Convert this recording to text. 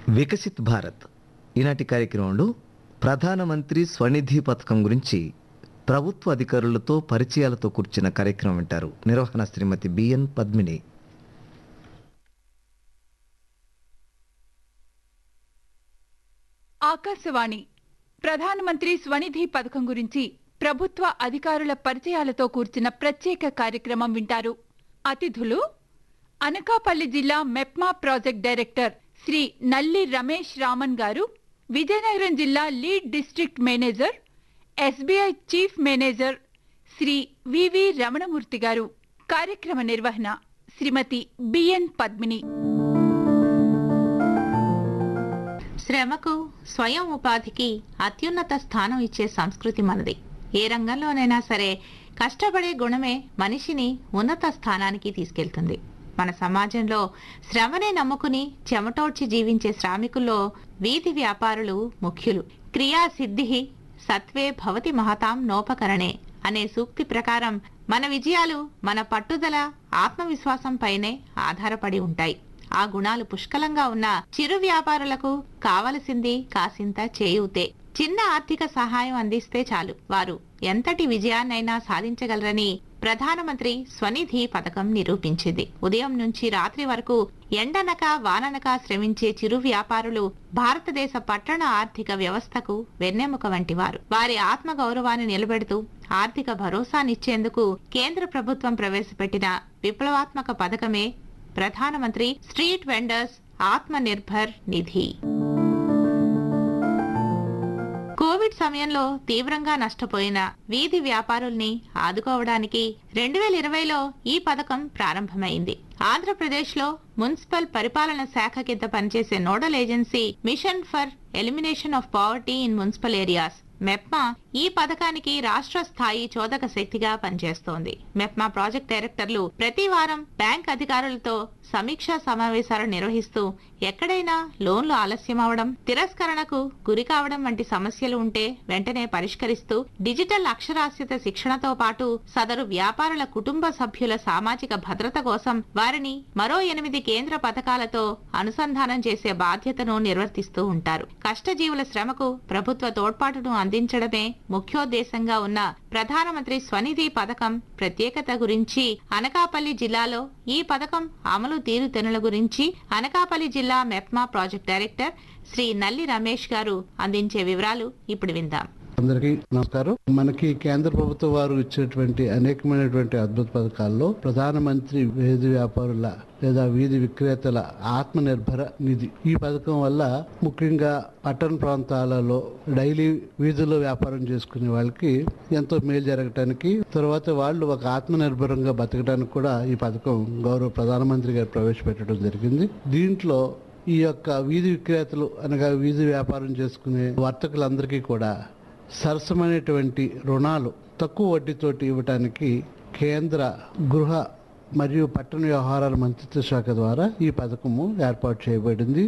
వికసిత్ భారత్ ఈనాటి కార్యక్రమంలో ప్రధానమంత్రి స్వనిధి పథకం గురించి ప్రభుత్వ అధికారులతో పరిచయాలతో కూర్చిన కార్యక్రమం వింటారు నిర్వహణ శ్రీమతి బిఎన్ పద్మిని ఆకాశవాణి ప్రధానమంత్రి స్వనిధి పథకం గురించి ప్రభుత్వ అధికారుల పరిచయాలతో కూర్చిన ప్రత్యేక కార్యక్రమం వింటారు అతిథులు అనకాపల్లి జిల్లా మెప్మా ప్రాజెక్ట్ డైరెక్టర్ శ్రీ నల్లి రమేష్ రామన్ గారు విజయనగరం జిల్లా lead district manager SBI chief manager Shri VV Ramanamurthy garu కార్యక్రమ నిర్వహణ శ్రీమతి బిఎన్ పద్మిని శ్రమకు స్వయం ఉపాధికి అత్యున్నత స్థానం ఇచ్చే సంస్కృతి మనది ఏ రంగంలోనైనా సరే కష్టపడే గుణమే మనిషిని ఉన్నత స్థానానికి తీసుకెళ్తుంది మన సమాజంలో శ్రమనే నమ్ముకుని చెమటోడ్చి జీవించే శ్రామికుల్లో వీధి వ్యాపారులు ముఖ్యులు క్రియాసిద్ధి సత్వే భవతి మహతాం నోపకరణే అనే సూక్తి ప్రకారం మన విజయాలు మన పట్టుదల ఆత్మవిశ్వాసం పైనే ఆధారపడి ఉంటాయి ఆ గుణాలు పుష్కలంగా ఉన్న చిరు వ్యాపారులకు కావలసింది కాసింత చేయూతే చిన్న ఆర్థిక సహాయం అందిస్తే చాలు వారు ఎంతటి విజయాన్నైనా సాధించగలరని ప్రధానమంత్రి స్వనిధి పథకం నిరూపించింది ఉదయం నుంచి రాత్రి వరకు ఎండనక వాననక శ్రమించే చిరు వ్యాపారులు భారతదేశ పట్టణ ఆర్థిక వ్యవస్థకు వెన్నెముక వంటి వారు వారి ఆత్మ గౌరవాన్ని నిలబెడుతూ ఆర్థిక భరోసానిచ్చేందుకు కేంద్ర ప్రభుత్వం ప్రవేశపెట్టిన విప్లవాత్మక పథకమే ప్రధానమంత్రి స్ట్రీట్ వెండర్స్ ఆత్మ నిర్భర్ నిధి కోవిడ్ సమయంలో తీవ్రంగా నష్టపోయిన వీధి వ్యాపారుల్ని ఆదుకోవడానికి రెండు వేల ఇరవైలో ఈ పథకం ప్రారంభమైంది ఆంధ్రప్రదేశ్లో మున్సిపల్ పరిపాలన శాఖ కింద పనిచేసే nodal agency mission for elimination of poverty in municipal areas MEPMA ఈ పథకానికి రాష్ట్ర స్థాయి చోదక శక్తిగా పనిచేస్తోంది మెప్మా ప్రాజెక్ట్ డైరెక్టర్లు ప్రతి వారం బ్యాంక్ అధికారులతో సమీక్షా సమావేశాలు నిర్వహిస్తూ ఎక్కడైనా లోన్లు ఆలస్యం అవడం తిరస్కరణకు గురి కావడం వంటి సమస్యలు ఉంటే వెంటనే పరిష్కరిస్తూ డిజిటల్ అక్షరాస్యత శిక్షణతో పాటు సదరు వ్యాపారుల కుటుంబ సభ్యుల సామాజిక భద్రత కోసం వారిని మరో ఎనిమిది కేంద్ర పథకాలతో అనుసంధానం చేసే బాధ్యతను నిర్వర్తిస్తూ ఉంటారు కష్టజీవుల శ్రమకు ప్రభుత్వ తోడ్పాటును అందించడమే ముఖ్యోద్దేశంగా ఉన్న ప్రధానమంత్రి స్వనిధి పథకం ప్రత్యేకత గురించి అనకాపల్లి జిల్లాలో ఈ పథకం అమలు తీరుతెనుల గురించి అనకాపల్లి జిల్లా మెప్మా ప్రాజెక్ట్ డైరెక్టర్ శ్రీ నల్లి రమేష్ గారు అందించే వివరాలు ఇప్పుడు విందాం అందరికీ నమస్కారం మనకి కేంద్ర ప్రభుత్వం వారు ఇచ్చినటువంటి అనేకమైనటువంటి అద్భుత పథకాల్లో ప్రధానమంత్రి వీధి వ్యాపారుల లేదా వీధి విక్రేతల ఆత్మ నిర్భర నిధి ఈ పథకం వల్ల ముఖ్యంగా పట్టణ ప్రాంతాలలో డైలీ వీధుల్లో వ్యాపారం చేసుకునే వాళ్ళకి ఎంతో మేలు జరగటానికి తర్వాత వాళ్ళు ఒక ఆత్మ నిర్భరంగా బతకడానికి కూడా ఈ పథకం గౌరవ ప్రధానమంత్రి గారు ప్రవేశపెట్టడం జరిగింది దీంట్లో ఈ యొక్క వీధి విక్రేతలు అనగా వీధి వ్యాపారం చేసుకునే వర్తకులందరికీ కూడా సరసమైనటువంటి రుణాలు తక్కువ వడ్డీతోటి ఇవ్వటానికి కేంద్ర గృహ మరియు పట్టణ వ్యవహారాల మంత్రిత్వ శాఖ ద్వారా ఈ పథకము ఏర్పాటు చేయబడింది